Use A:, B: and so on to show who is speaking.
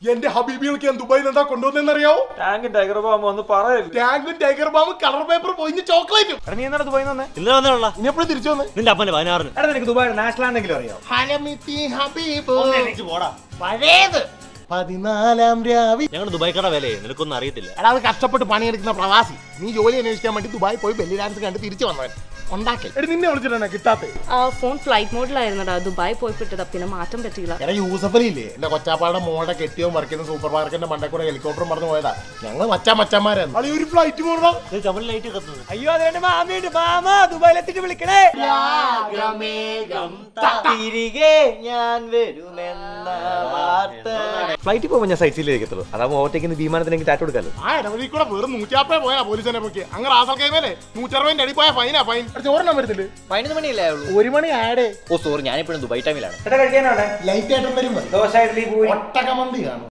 A: എന്റെ ഹബീബികൾക്ക് ഞാൻ ദുബായിൽ എന്താ കൊണ്ടുവന്നെന്നറിയോ
B: ടാങ്കും ടൈഗർ ബാമ്പ് ഒന്ന് പറയല്ലേ
A: ടാങ്കും ടൈഗർ ബാമും കളർ പേപ്പർ പോയിഞ്ഞ് ചോക്ലേറ്റും
B: എടാ നീ എന്താണ് ദുബായി വന്നേ
C: ഇന്നലെ വന്നുള്ള
A: ഇനി എപ്പോഴും തിരിച്ചു വന്ന്
C: നിന്റെ അപ്പന്റെ പതിനാറിന്
B: എടാ നിനക്ക് ദുബായ് നാഷണൽ ആണെങ്കിലും അറിയാം
A: ഹലമിത്തി ഹബീബ്
C: പോടാ
A: പഴയത് പതിനാലാം രാവി
C: ഞങ്ങൾ ദുബായ്ക്കാരുടെ വിലയെ നിനക്കൊന്നും അറിയത്തില്ല
A: എടാ അത് കഷ്ടപ്പെട്ട് പണിയെടുക്കുന്ന പ്രവാസി നീ ജോലി അന്വേഷിക്കാൻ വേണ്ടി ദുബായി പോയി ബെല്ലി ഡാൻസ് കണ്ട് തിരിച്ചു വന്നവൻ ഉണ്ടാക്കി എടി നിന്നെ വിളിച്ചിട്ടാണ് കിട്ടാത്തേ
D: ആ ഫോൺ ഫ്ലൈറ്റ് മോഡിലായിരുന്നടാ ദുബായ് പോയി പെട്ടതാ പിന്നെ മാറ്റം പറ്റിയില്ല
A: എടാ യൂസഫലി ഇല്ലേ എന്റെ കൊച്ചാപ്പാടെ മോളുടെ കെട്ടിയോ വർക്ക് ചെയ്യുന്ന സൂപ്പർ മാർക്കറ്റിന്റെ മണ്ടേ കൂടെ ഹെലികോപ്റ്ററും പറഞ്ഞു പോയതാ ഞങ്ങൾ മച്ചാ മച്ചന്മാരാണ് അളി ഒരു ഫ്ലൈറ്റ് പോകണം
C: ചവൽ ലൈറ്റ് കത്തുന്നത്
B: അയ്യോ അതുകൊണ്ട് മാമിയുണ്ട് മാമ ദുബായിൽ എത്തിയിട്ട് വിളിക്കണേ
C: തിരികെ ഞാൻ വരുമെന്ന വാർത്ത
B: ഫ്ലൈറ്റിൽ പോകുമ്പോൾ ഞാൻ സൈറ്റ് സീലിലേക്കത്തുള്ളൂ അതാവുമ്പോൾ ഓവർടേക്കുന്ന വിമാനത്തിന് എനിക്ക് ടാറ്റ കൊടുക്കാമല്ലോ
A: ആ ഇടവഴി കൂടെ വെറും നൂറ്റാപ്പേ പോയാ പോലീസിനെ പൊക്കി അങ്ങനെ റാസൽ കൈമേലെ നൂറ്ററുപതിന്റെ അടി പോയാ ഫൈനാ ഫൈൻ ചോറിനാൻ വരത്തില്ല
E: പതിനൊന്ന് മണിയല്ലേ ആയുള്ളൂ
A: ഒരു മണി ആടേ
E: ഓ സോറി ഞാനിപ്പോഴും ദുബായ് ടൈമിലാണ്
B: ചേട്ടാ കഴിക്കാനാണ്
A: ലൈറ്റ് ആയിട്ടും വരും
B: ദോശ ഇഡ്ഡലി പൂരി
A: ഒട്ടകമന്തി കാണും